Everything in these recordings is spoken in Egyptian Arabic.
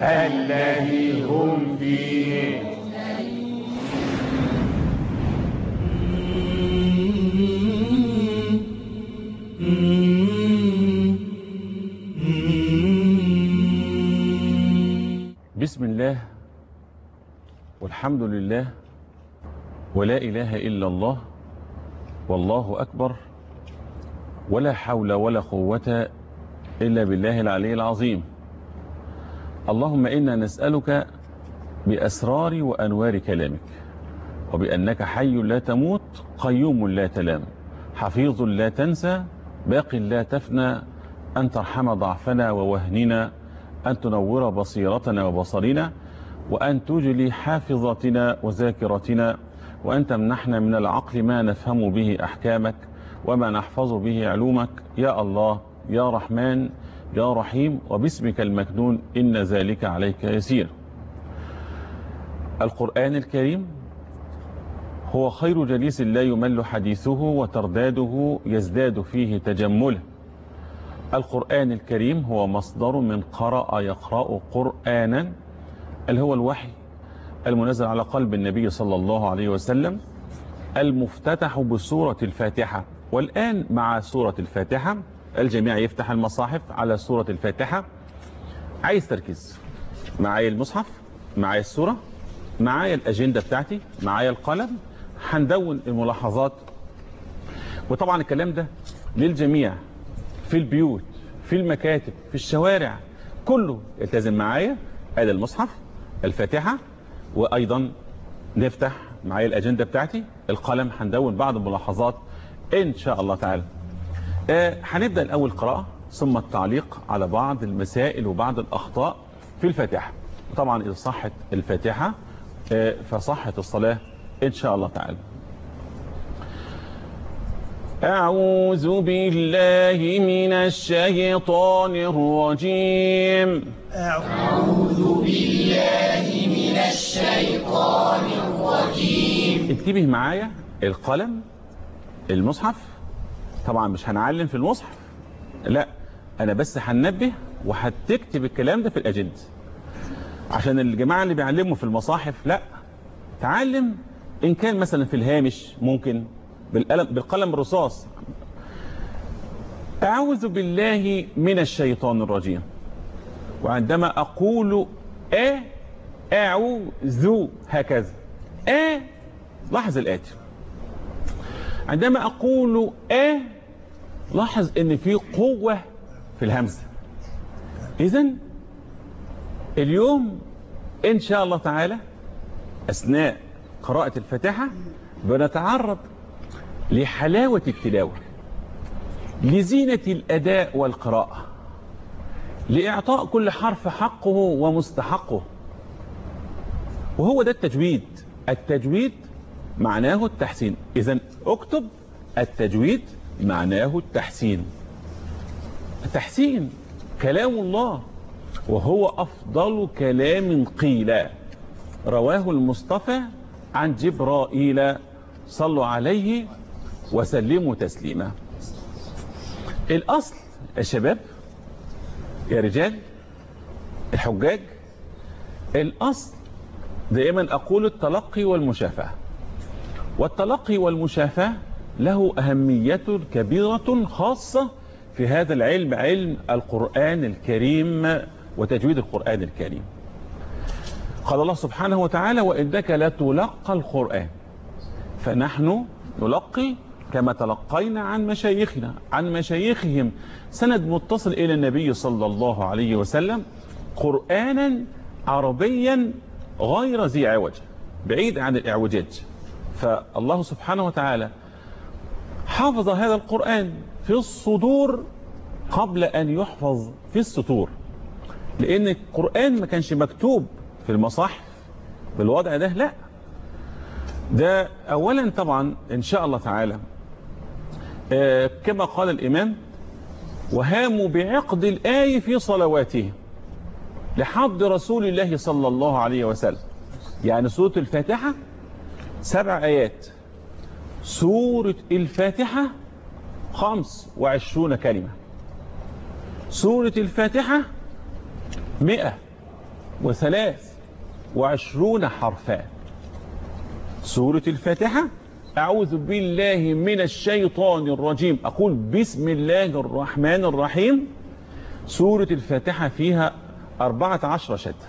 الذي هم فيه بسم الله والحمد لله ولا إله إلا الله والله أكبر ولا حول ولا قوة إلا بالله العلي العظيم اللهم إنا نسألك بأسرار وأنوار كلامك وبأنك حي لا تموت قيوم لا تلام حفيظ لا تنسى باق لا تفنى أن ترحم ضعفنا ووهننا أن تنور بصيرتنا وبصرنا وأن تجلي حافظتنا وذاكرتنا وأن تمنحنا من العقل ما نفهم به أحكامك وما نحفظ به علومك يا الله يا رحمن يا رحيم وباسمك المكنون إن ذلك عليك يسير القرآن الكريم هو خير جليس لا يمل حديثه وترداده يزداد فيه تجمله القرآن الكريم هو مصدر من قرأ يقرأ قرآنا اللي هو الوحي المنزل على قلب النبي صلى الله عليه وسلم المفتتح بسورة الفاتحة والآن مع سورة الفاتحة الجميع يفتح المصاحف على سورة الفاتحة عايز تركيز معايا المصحف معايا السورة معايا الأجندة بتاعتي معايا القلم هندون الملاحظات وطبعا الكلام ده للجميع في البيوت في المكاتب في الشوارع كله يلتزم معايا ادي المصحف الفاتحة وايضا نفتح معايا الاجندة بتاعتي القلم هندون بعض الملاحظات ان شاء الله تعالى آه هنبدأ الاول قراءة ثم التعليق على بعض المسائل وبعض الاخطاء في الفاتحة طبعا اذا صحت الفاتحة آه فصحت الصلاة ان شاء الله تعالى أعوذ بالله من الشيطان الرجيم أعوذ بالله من الشيطان الرجيم اكتبه معايا القلم المصحف طبعا مش هنعلم في المصحف لا انا بس هنبه وهتكتب الكلام ده في الاجنده عشان الجماعة اللي بيعلموا في المصاحف لا تعلم ان كان مثلا في الهامش ممكن بالقلم, بالقلم الرصاص أعوذ بالله من الشيطان الرجيم وعندما أقول أ أعوذ هكذا أ لاحظ الآتي عندما أقول أ لاحظ ان في قوة في الهمزة إذا اليوم إن شاء الله تعالى أثناء قراءة الفاتحة بنتعرض لحلاوة التلاوة لزينة الأداء والقراءة لإعطاء كل حرف حقه ومستحقه وهو ده التجويد التجويد معناه التحسين إذا اكتب التجويد معناه التحسين التحسين كلام الله وهو أفضل كلام قيل رواه المصطفى عن جبرائيل صلوا عليه وسلموا تسليما الأصل الشباب يا رجال الحجاج الأصل دائما أقول التلقي والمشافهة والتلقي والمشافهة له أهمية كبيرة خاصة في هذا العلم علم القرآن الكريم وتجويد القرآن الكريم قال الله سبحانه وتعالى وإنك لتلقى القرآن فنحن نلقي كما تلقينا عن مشايخنا عن مشايخهم سند متصل إلى النبي صلى الله عليه وسلم قرآنا عربيا غير ذي عوج بعيد عن الإعوجاج فالله سبحانه وتعالى حافظ هذا القرآن في الصدور قبل أن يحفظ في السطور لأن القرآن ما كانش مكتوب في المصاحف بالوضع ده لا ده أولا طبعا إن شاء الله تعالى آه كما قال الإمام وهاموا بعقد الآية في صلواته لحد رسول الله صلى الله عليه وسلم يعني سورة الفاتحة سبع آيات سورة الفاتحة خمس وعشرون كلمة سورة الفاتحة مئة وثلاث وعشرون حرفا سورة الفاتحة أعوذ بالله من الشيطان الرجيم أقول بسم الله الرحمن الرحيم سورة الفاتحة فيها أربعة عشر شدة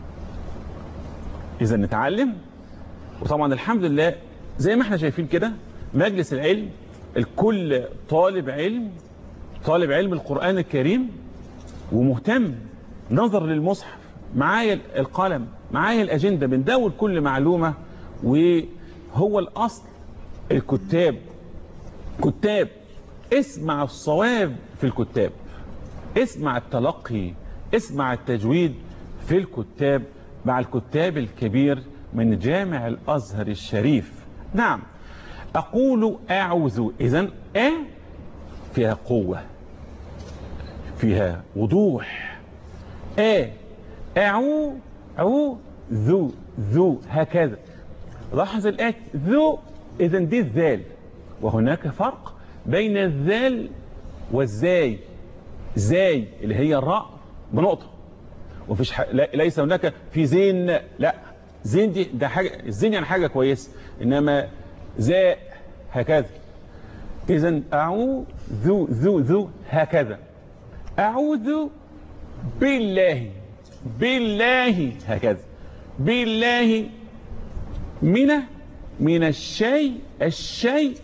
إذا نتعلم وطبعا الحمد لله زي ما احنا شايفين كده مجلس العلم الكل طالب علم طالب علم القرآن الكريم ومهتم نظر للمصحف معايا القلم معايا الأجندة بندور كل معلومة وهو الأصل الكتاب كتاب اسمع الصواب في الكتاب اسمع التلقي اسمع التجويد في الكتاب مع الكتاب الكبير من جامع الأزهر الشريف نعم أقول أعوذ إذن أ فيها قوة فيها وضوح أ أعو عو ذو ذو هكذا لاحظ الآت ذو إذن دي الذال وهناك فرق بين الذال والزاي زاي اللي هي الراء بنقطة وفيش ح... لا... ليس هناك في زين لا زين دي ده حاجة الزين يعني حاجة كويسة إنما زاء هكذا إذا أعوذ ذو ذو ذو هكذا أعوذ بالله بالله هكذا بالله من من الشيء الشيء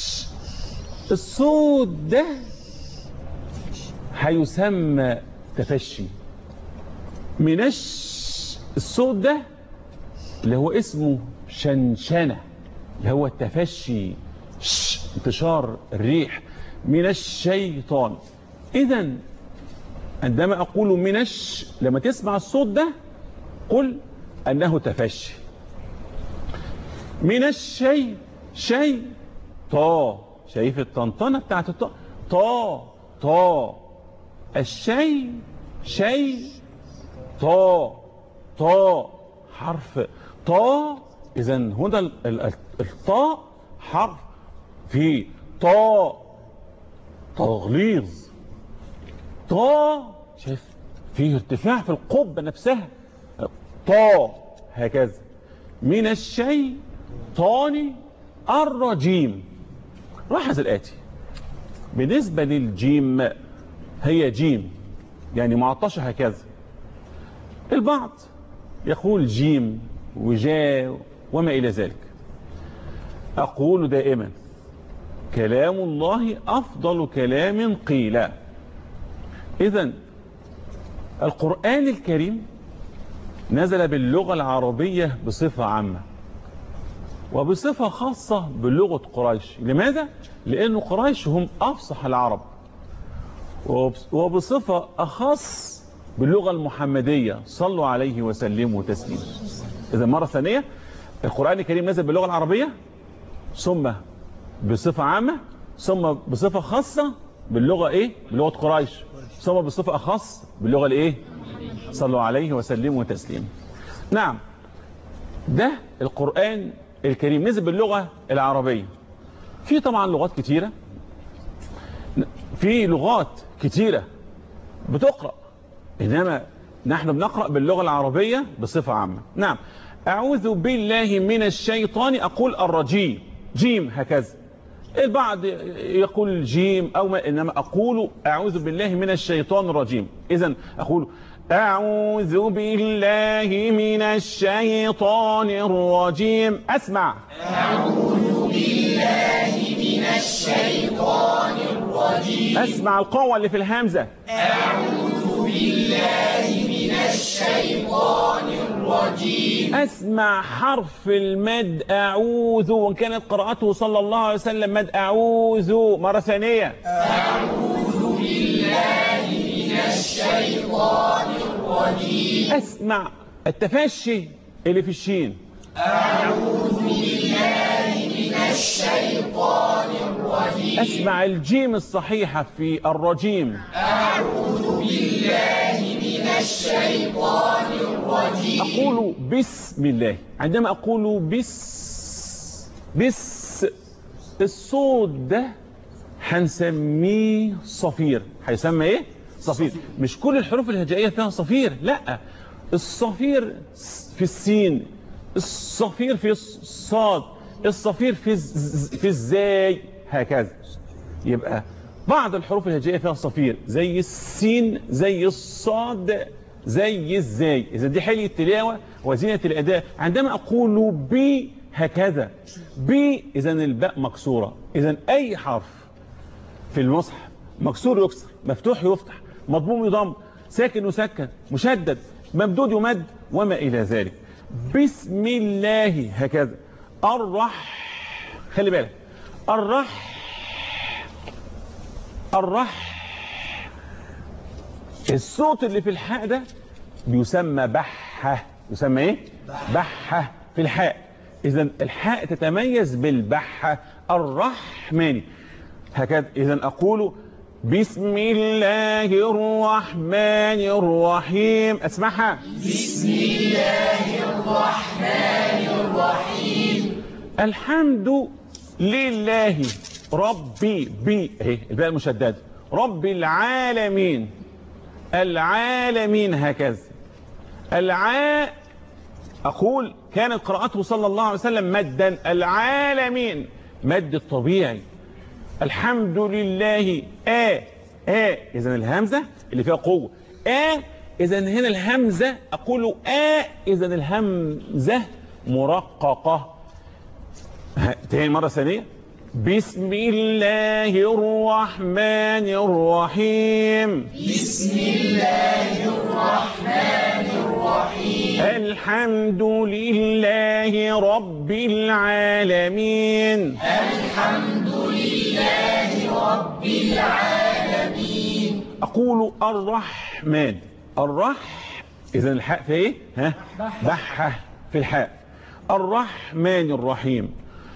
الصوت ده هيسمى تفشي من الصوت ده اللي هو اسمه شنشنة اللي هو التفشي انتشار الريح من الشيطان اذا عندما اقول من الش لما تسمع الصوت ده قل انه تفشي من الشيء شيء طا شايف الطنطنة بتاعت الطا طا طا الشيء شيء طا طا حرف طا اذا هنا الطاء حرف في طا تغليظ طا شايف فيه ارتفاع في القبة نفسها طا هكذا من الشيء طاني الرجيم لاحظ الآتي بالنسبة للجيم هي جيم يعني معطشة هكذا البعض يقول جيم وجاء وما إلى ذلك أقول دائما كلام الله أفضل كلام قيل إذا القرآن الكريم نزل باللغة العربية بصفة عامة وبصفة خاصة بلغة قريش لماذا؟ لأن قريش هم أفصح العرب وبصفة أخص باللغة المحمدية صلوا عليه وسلموا تسليما إذا مرة ثانية القرآن الكريم نزل باللغة العربية ثم بصفة عامة ثم بصفة خاصة باللغة إيه؟ بلغة قريش ثم بصفة أخص باللغة الإيه؟ صلوا عليه وسلموا تسليما نعم ده القرآن الكريم نزل باللغة العربية في طبعا لغات كتيرة في لغات كتيرة بتقرأ إنما نحن بنقرأ باللغة العربية بصفة عامة نعم أعوذ بالله من الشيطان أقول الرجيم جيم هكذا البعض يقول جيم أو ما إنما أقول أعوذ بالله من الشيطان الرجيم إذا أقول أعوذ بالله من الشيطان الرجيم أسمع أعوذ بالله من الشيطان الرجيم أسمع القوة اللي في الهمزة أعوذ بالله من الشيطان الرجيم أسمع حرف المد أعوذ وإن كانت قراءته صلى الله عليه وسلم مد أعوذ مرة ثانية أعوذ بالله من الشيطان الرجيم أسمع التفشي اللي في الشين أعوذ بالله من الشيطان الرجيم أسمع الجيم الصحيحة في الرجيم أعوذ بالله من الشيطان الرجيم أقول بسم الله عندما أقول بس بس الصوت ده هنسميه صفير هيسمى ايه صفير مش كل الحروف الهجائية فيها صفير لا الصفير في السين الصفير في الصاد الصفير في الز- في الزاي هكذا يبقى بعض الحروف الهجائية فيها صفير زي السين زي الصاد زي الزاي إذا دي حلية التلاوة وزينة الأداء عندما أقول بي هكذا بي إذا الباء مكسورة إذا أي حرف في المصحف مكسور يكسر مفتوح يفتح مضموم يضم ساكن يسكن مشدد ممدود يمد وما إلى ذلك بسم الله هكذا الرح خلي بالك الرح الرح الصوت اللي في الحاء ده بيسمى بحة يسمى ايه بحة في الحاء اذا الحاء تتميز بالبحة الرحمن هكذا اذا اقول بسم الله الرحمن الرحيم اسمعها بسم الله الرحمن الرحيم الحمد لله ربي بي اهي الباء المشدده رب العالمين العالمين هكذا العاء أقول كانت قراءته صلى الله عليه وسلم مدا العالمين مد الطبيعي الحمد لله آ آ إذا الهمزة اللي فيها قوة آ إذا هنا الهمزة أقول آ إذا الهمزة مرققة ها، تاني مرة ثانية بسم الله الرحمن الرحيم بسم الله الرحمن الرحيم الحمد لله رب العالمين الحمد لله رب العالمين أقول الرحمن الرح إذا الحاء في إيه؟ ها؟ بحة في الحاء الرحمن الرحيم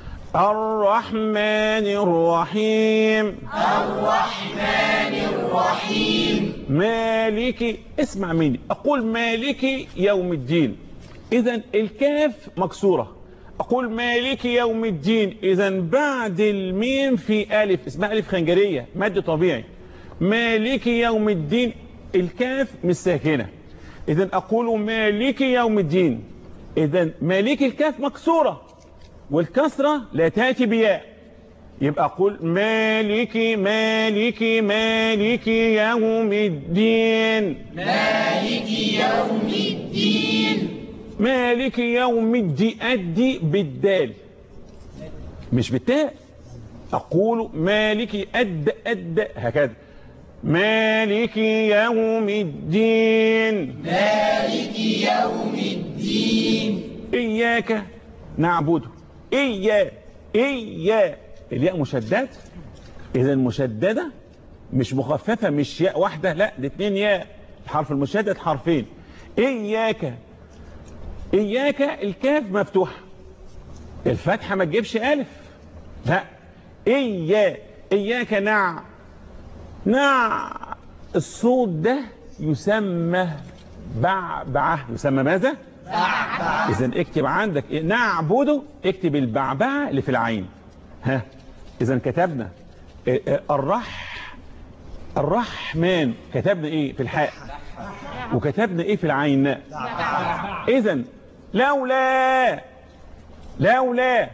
الرحمن الرحيم الرحمن الرحيم مالك اسمع مني أقول مالك يوم الدين إذا الكاف مكسورة أقول مالك يوم الدين إذا بعد الميم في ألف اسمها ألف خنجرية مد طبيعي مالك يوم الدين الكاف مش ساكنة إذا أقول مالك يوم الدين إذا مالك الكاف مكسورة والكسرة لا تأتي بياء يبقى أقول مالك مالك مالك يوم الدين مالك يوم الدين مالك يوم الدين أدي بالدال مش بالتاء أقول مالك أد أد هكذا مالك يوم الدين مالك يوم الدين إياك نعبده إيا إيا الياء مشددة إذا مشددة مش مخففة مش ياء واحدة لا دي اتنين ياء الحرف المشدد حرفين إياك إياك الكاف مفتوحة الفتحة ما تجيبش ألف لا إيا إياك نع نع الصوت ده يسمى بعبعة يسمى ماذا؟ إذا اكتب عندك إيه؟ نعبده اكتب البعبعة اللي في العين ها إذا كتبنا إيه، إيه، الرح الرحمن كتبنا إيه في الحاء وكتبنا إيه في العين إذا لولا لولا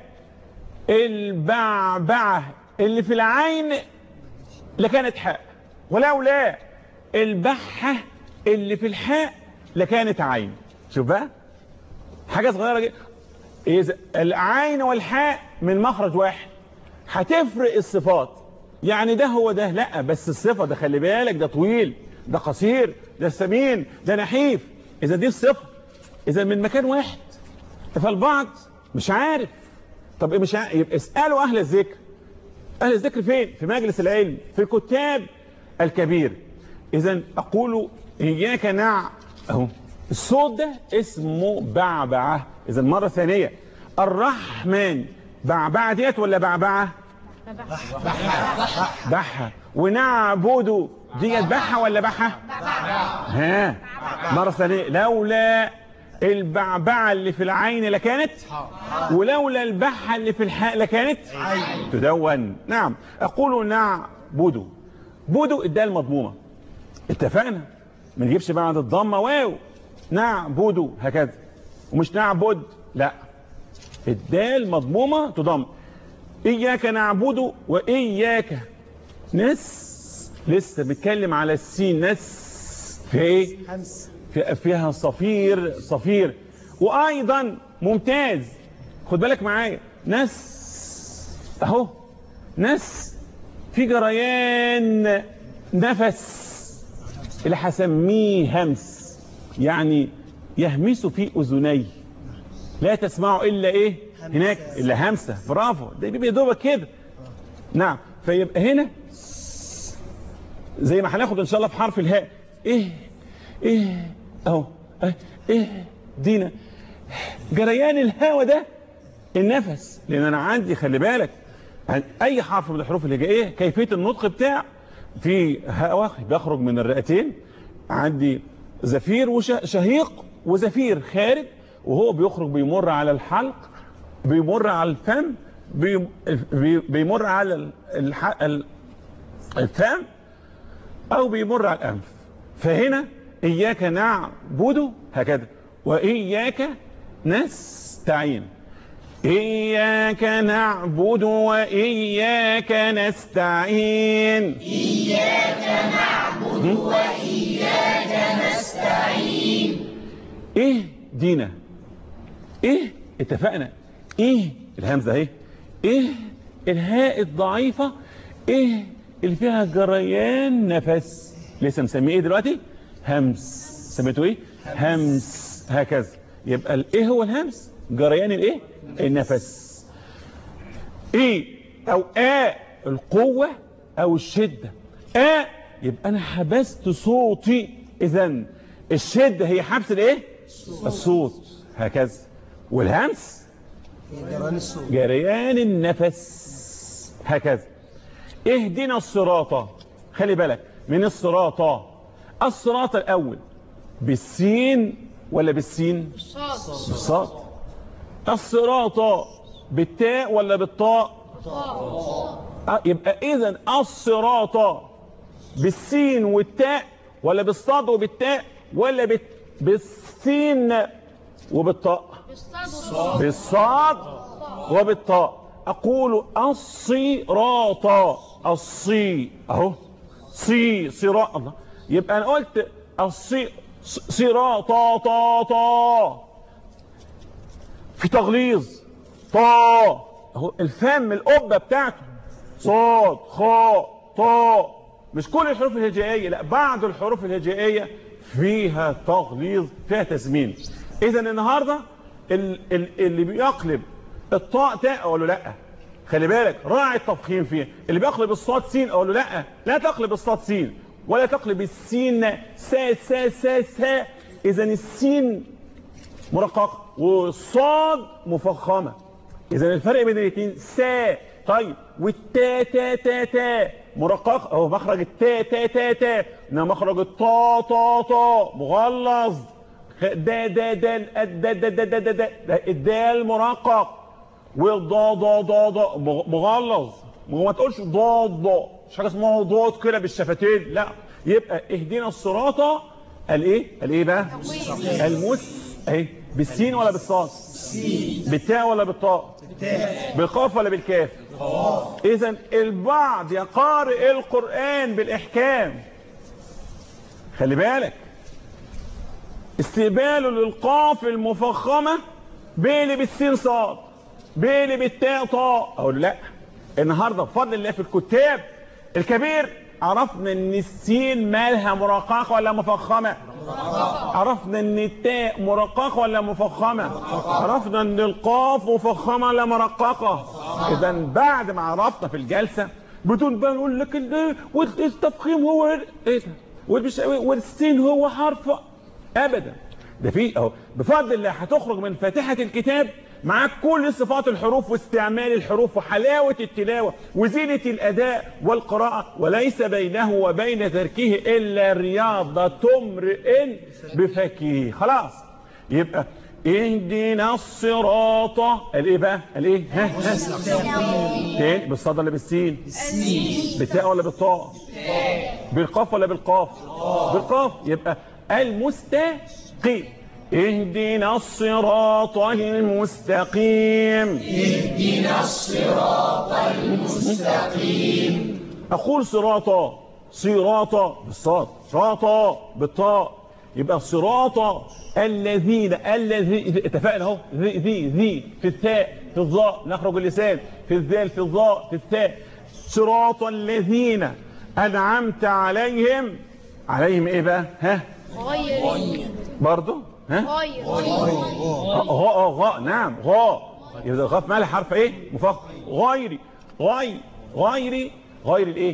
البعبعة اللي في العين لكانت حاء ولولا البحة اللي في الحاء لكانت عين شوف بقى حاجة صغيرة جدا إذا العين والحاء من مخرج واحد هتفرق الصفات يعني ده هو ده لا بس الصفة ده خلي بالك ده طويل ده قصير ده سمين ده نحيف إذا دي الصفة إذا من مكان واحد فالبعض مش عارف طب إيه مش عارف يبقى اسألوا أهل الذكر أهل الذكر فين في مجلس العلم في الكتاب الكبير إذا أقول إياك نع أهو الصوت ده اسمه بعبعة إذا مرة ثانية الرحمن بعبعة ديت ولا بعبعة بحة ونعبد ديت بحة ولا بحة ها مرة ثانية لولا البعبعة اللي في العين لكانت ولولا البحة اللي في الحاء لكانت تدون نعم أقول نعبد بدو الدال المضمومة اتفقنا ما نجيبش بعد الضمة واو نعبد هكذا ومش نعبد لا الدال مضمومة تضم إياك نعبد وإياك نس لسه بيتكلم على السين نس في ايه همس في فيها صفير صفير وايضا ممتاز خد بالك معايا نس اهو نس في جريان نفس اللي هسميه همس يعني يهمس في اذنيه لا تسمعوا الا ايه هناك الا همسه برافو ده بيبقى يا دوبك كده نعم فيبقى هنا زي ما هناخد ان شاء الله في حرف الهاء ايه ايه اهو اه، ايه دينا جريان الهواء ده النفس لان انا عندي خلي بالك عن اي حرف من الحروف الهجائيه كيفيه النطق بتاع في هواء بيخرج من الرئتين عندي زفير وشهيق وزفير خارج وهو بيخرج بيمر على الحلق بيمر على الفم بي- بي- بيمر على ال- الح- ال- الفم او بيمر على الانف فهنا اياك نعبد هكذا واياك نستعين اياك نعبد واياك نستعين إياك نعبد وإياك نستعين ايه دينا ايه اتفقنا ايه الهمزه اهي ايه الهاء الضعيفه ايه اللي فيها جريان نفس لسه مسميه ايه دلوقتي همس سميته ايه همس هكذا يبقى الايه هو الهمس جريان الايه النفس ايه او آ القوة او الشدة آ يبقى انا حبست صوتي اذا الشدة هي حبس الايه الصوت هكذا والهمس جران الصوت جريان النفس هكذا اهدنا الصراط خلي بالك من الصراط الصراط الاول بالسين ولا بالسين بالصاد الصراط بالتاء ولا بالطاء آه، يبقى اذا الصراط بالسين والتاء ولا بالصاد وبالتاء ولا بت... بالسين وبالطاء بالصاد وبالطاء أقول الصراط الصي أهو صي صراط الله يبقى أنا قلت الصي صراط طا طا طا في تغليظ طا أهو الفم القبة بتاعته صاد خاء طاء مش كل الحروف الهجائية لا بعض الحروف الهجائية فيها تغليظ فيها تزمين إذا النهاردة ال- ال- اللي بيقلب الطاء تاء أقول له لا خلي بالك راعي التفخيم فيه اللي بيقلب الصاد سين أقول له لا لا تقلب الصاد سين ولا تقلب السين سا سا سا سا إذا السين مرققة والصاد مفخمة إذا الفرق بين الاثنين سا طيب والتا تا تا تا مرقق أهو مخرج التا تا تا تا إنما مخرج الطا طا طا مغلظ دا دا دا دا دا دا دا دا دا دا الدال مرقق والضا ضا ضا ضا مغ- مغلظ ما تقولش ضاد ضا مش حاجه اسمها ضاد كده بالشفتين لا يبقى اهدنا الصراط الايه الايه بقى المس اهي بالسين ولا بالصاد بالتاء ولا بالطاء بالقاف ولا بالكاف اذا البعض يقارئ القران بالاحكام خلي بالك استقباله للقاف المفخمة بيلي بالسين صاد بيلي بالتاء طاء اقول لا النهارده بفضل الله في الكتاب الكبير عرفنا ان السين مالها مرققه ولا مفخمه عرفنا ان التاء مرققه ولا مفخمه عرفنا ان القاف مفخمه ولا مرققه اذا بعد ما عرفنا في الجلسه بدون بقى نقول لك ال- والتفخيم هو ايه ده والمش- والسين هو حرف ابدا ده في اهو بفضل الله هتخرج من فاتحه الكتاب معاك كل صفات الحروف واستعمال الحروف وحلاوه التلاوه وزينه الاداء والقراءه وليس بينه وبين تركه الا رياضه امرئ بفكه خلاص يبقى اهدنا الصراط قال ايه بقى قال ايه ها ها تاني بالصاد ولا بالسين بالتاء ولا بالطاء بالقاف ولا بالقاف بالقاف يبقى المستقيم اهدنا الصراط المستقيم اهدنا الصراط المستقيم أقول صراطا صراطا بالصاد صراطا بالطاء يبقى صراط الذين الذي اتفقنا اهو ذي ذي ذي في الثاء في الظاء نخرج اللسان في الذال في الظاء في الثاء صراط الذين أنعمت عليهم عليهم ايه بقى ها غير برضه ها غير غاء اه غاء نعم غاء يبقى الغاء في مالها حرف ايه مفخم غيري غير غيري غير الايه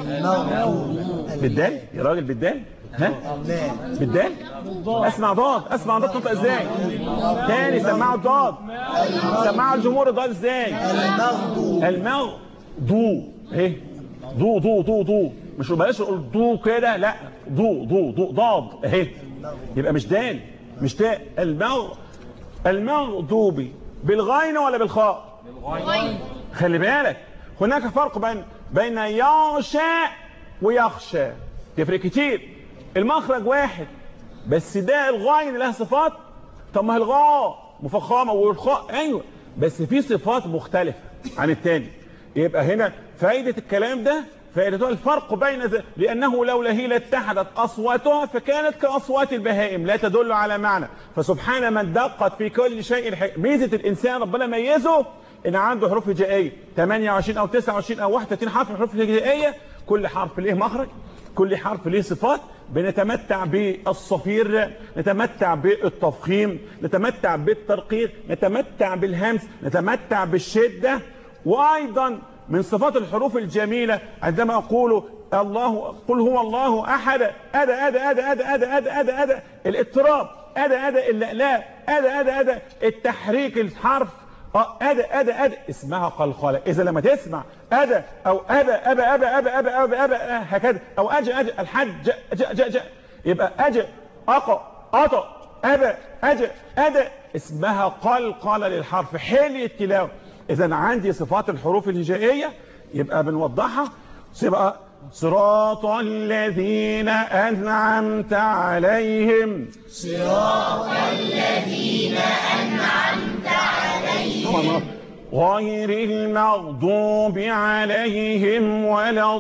بالدال يا راجل بالدال ها بالدال اسمع ضاد اسمع ضاد تنطق ازاي تاني سمعوا الضاد سمعوا الجمهور الضاد ازاي المغ ضو ايه ضو ضو ضو ضو مش بلاش نقول ضو كده لا ضو ضو ضو ضاد اهي يبقى مش دال مش تاء المغ المغضوب بالغين ولا بالخاء غير خلي بالك هناك فرق بين بين يغشى ويخشى تفرق كتير المخرج واحد بس ده الغين لها صفات طب ما هي الغاء مفخمه والخاء ايوه بس في صفات مختلفه عن التاني يبقى هنا فائده الكلام ده فائدته الفرق بين ذ... لانه لولا هي لاتحدت اصواتها فكانت كاصوات البهائم لا تدل على معنى فسبحان من دقت في كل شيء الح... ميزه الانسان ربنا ميزه ان عنده حروف هجائيه 28 او 29 او 31 حرف من الحروف الهجائيه كل حرف له مخرج كل حرف له صفات بنتمتع بالصفير نتمتع بالتفخيم نتمتع بالترقيق نتمتع بالهمس نتمتع بالشدة وأيضا من صفات الحروف الجميلة عندما أقول الله قل هو الله أحد أدا أدا أدا أدا أدا أدا أدا أدا الاضطراب أدا أدا اللألاء أدا أدا أدا التحريك الحرف أدا أدا أدا اسمها قلقلة إذا لما تسمع أدا أو أبا أبا أبا أبا أبا أبا أبا هكذا أو أجا أجا الحج جا جا جا جا يبقى أجا أقا أطا أبا أجا أدا اسمها قلقلة للحرف حلي التلاوة إذا عندي صفات الحروف الهجائية يبقى بنوضحها يبقى صراط الذين أنعمت عليهم صراط الذين أنعمت عليهم غير المغضوب عليهم ولا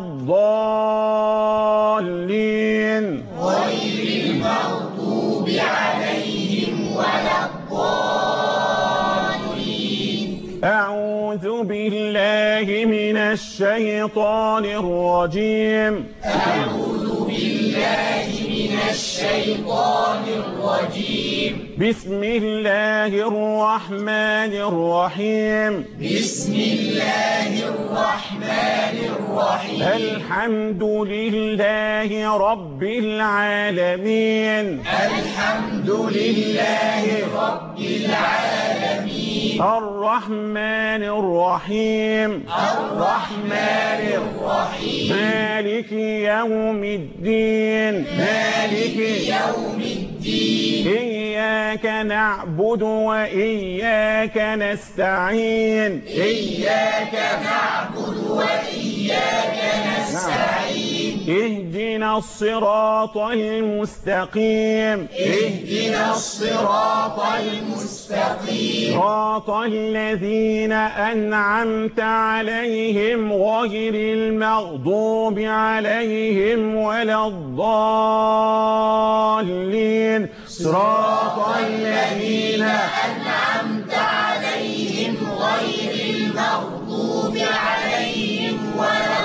الضالين غير المغضوب عليهم ولا الضالين أعوذ بالله من الشيطان الرجيم أعوذ بالله من الشيطان الرجيم بسم الله الرحمن الرحيم بسم الله الرحمن الرحيم الحمد لله رب العالمين الحمد لله رب العالمين الرحمن الرحيم الرحمن الرحيم مالك يوم الدين مالك يوم الدين إياك نعبد وإياك نستعين إياك نعبد وإياك نستعين اهدنا الصراط المستقيم اهدنا الصراط المستقيم صراط الذين أنعمت عليهم غير المغضوب عليهم ولا الضالين صراط الذين أنعمت عليهم غير المغضوب عليهم ولا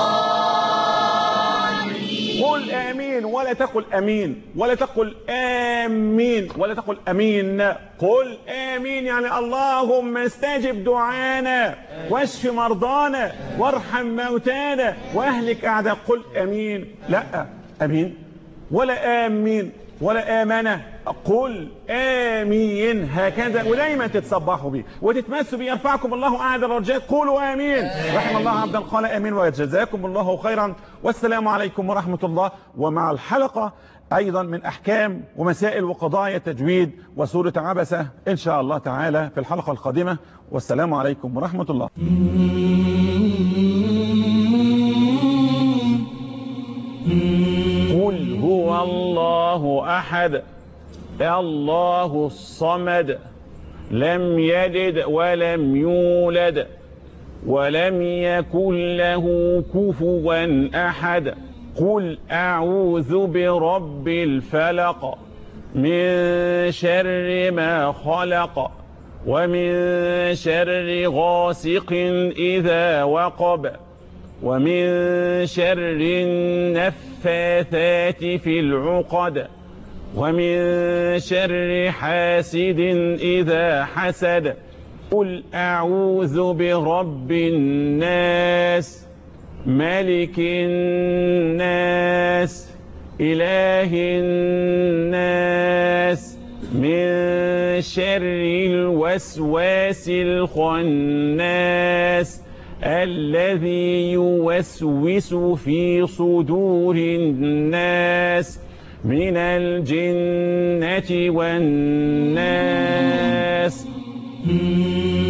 الضالين قل آمين ولا تقل أمين ولا تقل آمين ولا تقل أمين قل آمين يعني اللهم استجب دعانا واشف مرضانا وارحم موتانا واهلك أعداء قل أمين لا أمين ولا آمين ولا آمنة قل آمين هكذا ودايما تتصبحوا بيه وتتمسوا بيه يرفعكم الله أعلى الدرجات قولوا آمين رحم الله عبدا قال آمين وجزاكم الله خيرا والسلام عليكم ورحمة الله ومع الحلقة أيضا من أحكام ومسائل وقضايا تجويد وسورة عبسة إن شاء الله تعالى في الحلقة القادمة والسلام عليكم ورحمة الله قل هو الله أحد الله الصمد لم يلد ولم يولد ولم يكن له كفوا أحد قل أعوذ برب الفلق من شر ما خلق ومن شر غاسق إذا وقب ومن شر النفاثات في العقد ومن شر حاسد إذا حسد قل أعوذ برب الناس ملك الناس إله الناس من شر الوسواس الخناس الذي يوسوس في صدور الناس من الجنة والناس